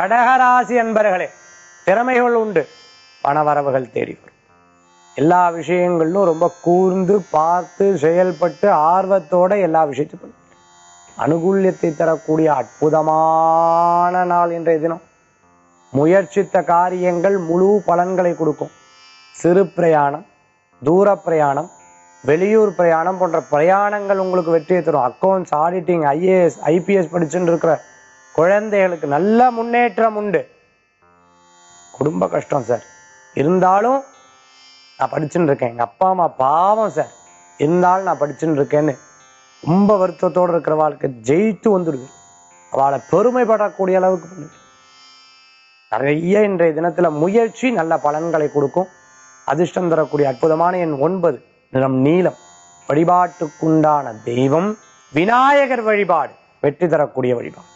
கடகராசி அன்பர்களே திறமைகள் உண்டு பணவரவுகள் தேடி வரும் எல்லா விஷயங்களிலும் ரொம்ப கூர்ந்து பார்த்து செயல்பட்டு ஆர்வத்தோட எல்லா விஷயத்தையும் பண்ணும் அனுகூல்யத்தை தரக்கூடிய அற்புதமான நாள் இன்றைய தினம் முயற்சித்த காரியங்கள் முழு பலன்களை கொடுக்கும் சிறு பிரயாணம் தூர பிரயாணம் வெளியூர் பிரயாணம் போன்ற பிரயாணங்கள் உங்களுக்கு வெற்றியை தரும் அக்கௌண்ட்ஸ் ஆடிட்டிங் ஐஏஎஸ் ஐபிஎஸ் படிச்சுட்டு இருக்கிற குழந்தைகளுக்கு நல்ல முன்னேற்றம் உண்டு குடும்ப கஷ்டம் சார் இருந்தாலும் நான் படிச்சுட்டு இருக்கேன் எங்க அப்பா அம்மா பாவம் சார் இருந்தாலும் நான் படிச்சுட்டு இருக்கேன்னு ரொம்ப வருத்தத்தோடு இருக்கிற வாழ்க்கை ஜெயித்து வந்துடுது அவளை பெருமைப்படக்கூடிய அளவுக்கு பண்ணுது நிறைய இன்றைய தினத்துல முயற்சி நல்ல பலன்களை கொடுக்கும் அதிர்ஷ்டம் தரக்கூடிய அற்புதமான எண் ஒன்பது நிறம் நீலம் வழிபாட்டுக்குண்டான தெய்வம் விநாயகர் வழிபாடு வெற்றி தரக்கூடிய வழிபாடு